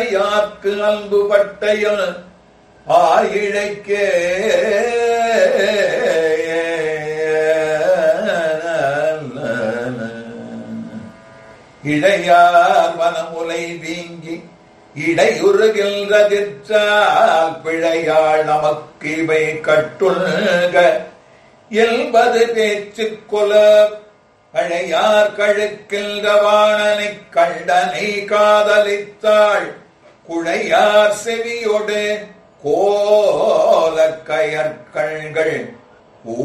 அடையார்க்கு அன்பு பட்டையில் ஆயிழைக்கே இடையார் வனமுலை வீங்கி இடையுறுகின்றதிற்றால் பிழையாள் நமக்கு இவை கட்டுள்க என்பது பேச்சுக் கொல அழையார் கழுக்கின்ற வாணனைக் கண்டனை காதலித்தாள் குழையார் செவியொடு கோல கயற்கள்கள்